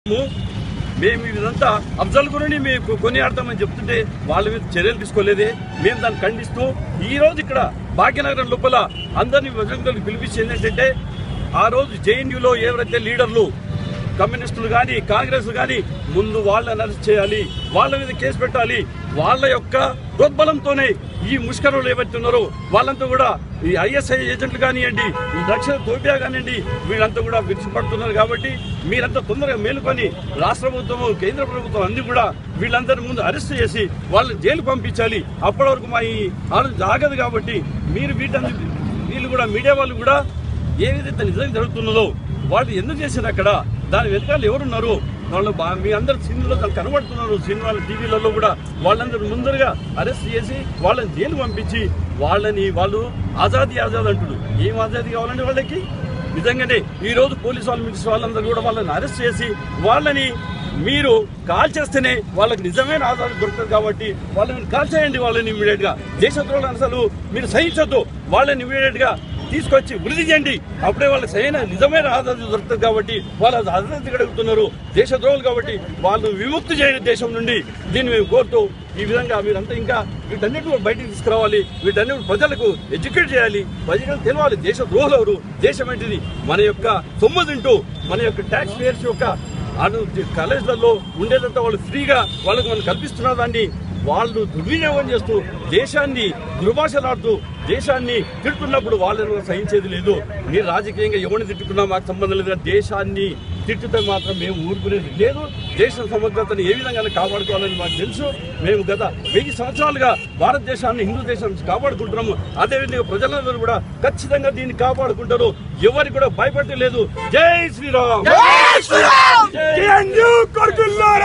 మేము ఇదంతా అఫ్జల్ గురిని మేము కొనియాడతామని చెప్తుంటే వాళ్ళ మీద చర్యలు తీసుకోలేదే మేము దాన్ని ఖండిస్తూ ఈ రోజు ఇక్కడ భాగ్యనగరం లోపల అందరినీ విజయంలోకి పిలిపించేది ఏంటంటే ఆ రోజు జేఎన్యూలో ఎవరైతే లీడర్లు కమ్యూనిస్టులు కానీ కాంగ్రెస్ కానీ ముందు వాళ్ళని అరెస్ట్ చేయాలి వాళ్ళ మీద కేసు పెట్టాలి వాళ్ళ యొక్క ప్రోద్బలంతోనే ఈ ముష్కరులు ఏవైతే ఉన్నారో వాళ్ళంతా కూడా ఈ ఐఎస్ఐ ఏజెంట్లు కానివ్వండి ఈ దక్షిణ తోపియా కానివ్వండి వీళ్ళంతా కూడా విడిచిపడుతున్నారు కాబట్టి మీరంతా తొందరగా మేలుకొని రాష్ట్ర ప్రభుత్వం కేంద్ర ప్రభుత్వం అన్ని కూడా వీళ్ళందరి ముందు అరెస్ట్ చేసి వాళ్ళని జైలు పంపించాలి అప్పటి వరకు మా ఈ ఆలోచన ఆగదు కాబట్టి మీరు వీటన్ని వీళ్ళు కూడా మీడియా వాళ్ళు కూడా ఏ విధంగా నిజంగా జరుగుతున్నదో వాళ్ళు ఎందుకు చేశారు అక్కడ దాని వెనకాల ఎవరున్నారు వాళ్ళు బా- మీ అందరు సినిమాలో దాన్ని కనబడుతున్నారు సినిమాల టీవీలలో కూడా వాళ్ళందరూ ముందరగా అరెస్ట్ చేసి వాళ్ళని జైలు పంపించి వాళ్ళని వాళ్ళు ఆజాదీ ఆజాద్ అంటుడు ఏం ఆజాదీ కావాలండి వాళ్ళకి నిజంగానే ఈ రోజు పోలీసు వాళ్ళు మిలిసి వాళ్ళందరూ కూడా వాళ్ళని అరెస్ట్ చేసి వాళ్ళని మీరు కాల్ చేస్తేనే వాళ్ళకి నిజమైన ఆధారం దొరుకుతుంది కాబట్టి వాళ్ళని కాల్ చేయండి వాళ్ళని ఇమీడియట్ గా దేశద్రోహులను అసలు మీరు సహించొద్దు వాళ్ళని ఇమీడియట్ గా తీసుకొచ్చి వృద్ధి చేయండి అప్పుడే వాళ్ళకి సరైన నిజమైన ఆధారం దొరుకుతుంది కాబట్టి వాళ్ళు అభివృద్ధి అడుగుతున్నారు దేశద్రోహులు కాబట్టి వాళ్ళు విముక్తి చేయండి దేశం నుండి దీన్ని మేము కోరుతూ ఈ విధంగా మీరంతా ఇంకా వీటన్నిటి కూడా బయటికి తీసుకురావాలి వీటన్నిటి ప్రజలకు ఎడ్యుకేట్ చేయాలి ప్రజలకు తెలవాలి దేశ ద్రోహులు ఎవరు దేశం ఏంటిది మన యొక్క సొమ్ము తింటూ మన యొక్క ట్యాక్స్ పేయర్స్ యొక్క అను కాలేజ్లలో ఉండేదంతా వాళ్ళు ఫ్రీగా వాళ్ళకి మనం కల్పిస్తున్న దాన్ని వాళ్ళు దుర్వినియోగం చేస్తూ దేశాన్ని దుర్భాషలాడుతూ దేశాన్ని తిట్టున్నప్పుడు వాళ్ళని సహించేది లేదు మీరు రాజకీయంగా ఎవరిని తిట్టుకున్నా మాకు సంబంధం లేదు కానీ దేశాన్ని తిట్టుతే మాత్రం మేము ఊరుకునేది లేదు దేశ సమగ్రతను ఏ విధంగా కాపాడుకోవాలని మాకు తెలుసు మేము గత వెయ్యి సంవత్సరాలుగా భారతదేశాన్ని హిందూ దేశాన్ని కాపాడుకుంటున్నాము అదేవిధంగా ప్రజలందరూ కూడా ఖచ్చితంగా దీన్ని కాపాడుకుంటారు ఎవరికి కూడా భయపడలేదు జై శ్రీరామ్ జై కొడుకుల్లారా